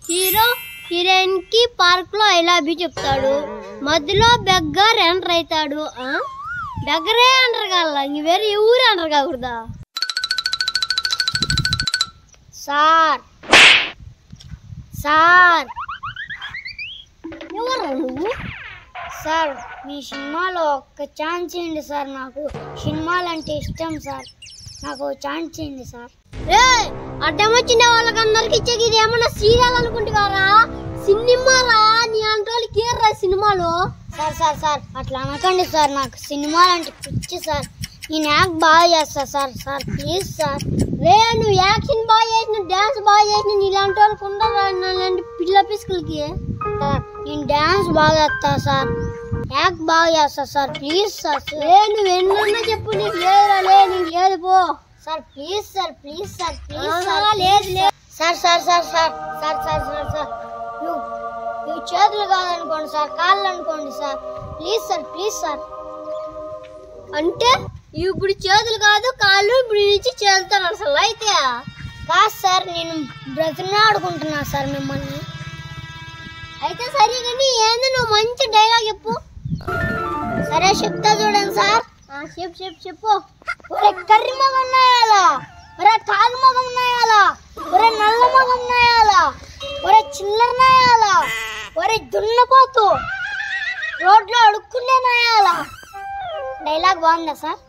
Hero heroine కి park లో I love you చెప్తాడు మధ్యలో బెగ్గర్ ఎంటర్ అవుతాడు ఆ? బెగ్గరే అంటారు కదా ఇంక వేరే ఊరే అంటారు కాకూడదా సార్ సార్ ఎవరు నువ్వు సార్ మీ సినిమాలో ఒక్క ఛాన్స్ ఇవ్వండి సార్ నాకు సినిమాలు అంటే ఇష్టం సార్ నాకు ఛాన్స్ ఇవ్వండి సార్ రే అడ్డమొచ్చిన వాళ్ళకందరికి ఇచ్చేది ఇది ఏమన్నా సీరియల్ అనుకుంటున్నారా సినిమా రా నీ అంటోళ్ళు కేర్రా సినిమాలో సార్ సార్ సార్ అట్లా అనకండి సార్ నాకు సినిమాలు అంటే పిచ్చి సార్ నేను యాక్ట్ బాగా చేస్తా సార్ సార్ ప్లీజ్ సార్ రే నువ్వు యాక్షన్ బాగా చేసిన డాన్స్ బాగా చేసిన నీలాంటి వాళ్ళకి ఉండరా నాలాంటి పిల్ల పిసుకులకి సార్ నేను డాన్స్ బాగా చేస్తా సార్ యాక్ట్ బాగా చేస్తా సార్ ప్లీజ్ సార్ రే నువ్వు ఎన్నన్నా చెప్పు నీకు లేదురా లే నీకు లేదు పో sir please sir please sir please sir లేదు లేదు sir sir sir sir sir sir sir sir నువ్వు నువ్వు చేతులు కాదనుకోండి సార్ కాళ్ళు అనుకోండి sir please sir please sir అంటే ఇప్పుడు చేతులు కాదు కాళ్ళు ఇప్పుడు నుంచి చేస్తాను అసలు అయితే కాదు సార్ నేను బ్రతినాడుకుంటున్నా సార్ మిమ్మల్ని అయితే సరే కానీ ఏంది నువ్వు మంచి డైలాగ్ చెప్పు సరే చెప్తా చూడండి సార్ చెప్పు చెప్పు చెప్పు ఒరే కర్రి మగం ఉన్నాయాలా ఒరే తాగు మగం ఉన్నాయాలా ఒరే నల్ల మగం ఉన్నాయాలా ఒరే చిల్లర నాయాలా ఒరే దున్నపోతు రోడ్లో అడుక్కునే నాయాలా డైలాగ్ బాగుందా సార్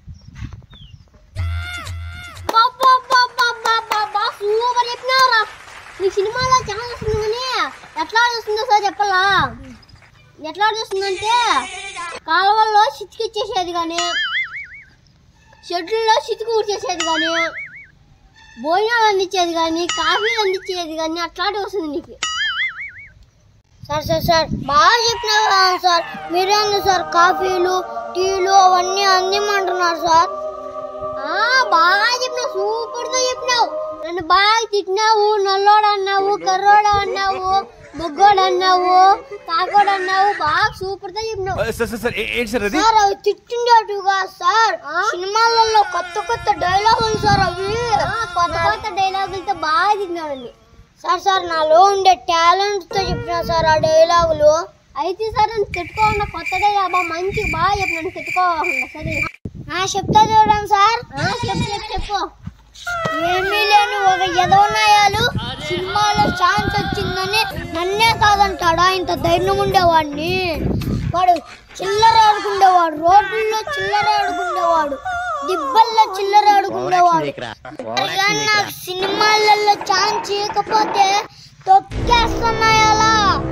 సూపర్ చెప్పినావురా నీ సినిమాలో చాలా వస్తుంది కానీ ఎట్లా చూస్తుందో సార్ చెప్పాలా ఎట్లా చూస్తుందంటే కాలువల్లో చితికిచ్చేసేది కానీ షెడ్యూల్లో చితుకు ఊడ్చేసేది కానీ భోజనాలు అందించేది కానీ కాఫీలు అందించేది కానీ అట్లాంటి వస్తుంది నీకు సార్ సార్ సార్ బాగా చెప్పినారు కదా సార్ మీరేంది సార్ కాఫీలు టీలు అవన్నీ అందిమంటున్నారు సార్ బాగా చెప్పినావు సూపర్ గా చెప్పినావు నన్ను బాగా తిట్టినావు నల్లోడు అన్నావు కర్రోడు అన్నావు బొగ్గోడు అన్నావు కాకోడు అన్నావు బాగా సూపర్ గా చెప్పినావు సార్ సార్ సార్ ఏ- ఏంటి సార్ అది సార్ అవి తిట్టిండేటివిగా సార్ సినిమాలలో కొత్త కొత్త డైలాగులు సార్ అవి ఆ, కొత్త కొత్త డైలాగులతో బాగా తిట్టినాడండి సార్ సార్ నాలో ఉండే టాలెంట్ తో చెప్పిన సార్ ఆ డైలాగులు అయితే సార్ నన్ను తిట్టుకోకుండా కొత్త డైలాగ్ బాగా మంచిగా బాగా చెప్పినాను తిట్టుకోకుండా సరే ఆ చెప్తా చూడండి సార్ ఆ, చెప్పు చెప్పు చెప్పు ఏమీ లేని ఒక ఎదవనాయాలు సినిమాలో ఛాన్స్ వచ్చిందని నన్నే కాదంటాడా ఇంత ధైర్యం ఉండేవాడిని వాడు చిల్లర ఆడుకుండేవాడు రోడ్లలో చిల్లర ఆడుకుండేవాడు దిబ్బల్లో చిల్లర ఆడుకుండేవాడు అలా నాకు సినిమాలలో ఛాన్స్ ఇవ్వకపోతే తొక్కేస్తున్నాయాలా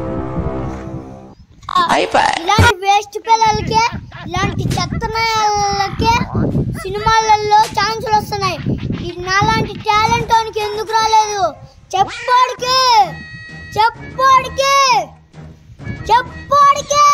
ఇలాంటి వేస్ట్ పిల్లలకే ఇలాంటి చెత్త నాయాలకే సినిమాలలో ఛాన్సులు వస్తున్నాయి ఇది నాలాంటి టాలెంట్ వానికి ఎందుకు రాలేదు చెప్పాడికి చెప్పాడికి చెప్పాడికి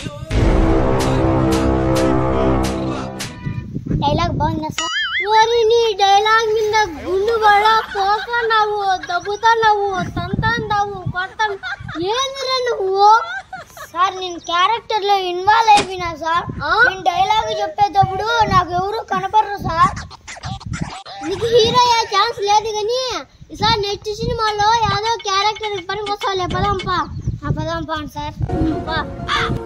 డైలాగ్ బాగుందా సార్ ఓరి నీ డైలాగ్ మీద గుండు పడ పోతున్నావు దబ్బుతున్నావు తంతావు కొడతాను ఏందిరా నువ్వు సార్ నేను క్యారెక్టర్ లో ఇన్వాల్వ్ అయిపోయినా సార్ ఆ? నేను డైలాగ్ చెప్పేటప్పుడు నాకు ఎవరు కనపడరు సార్ నీకు హీరో అయ్యే ఛాన్స్ లేదు కానీ ఈసారి నెక్స్ట్ సినిమాలో యాదో క్యారెక్టర్ పనికి వస్తావులే పదంపా ఆ పదం పాండి సార్ పా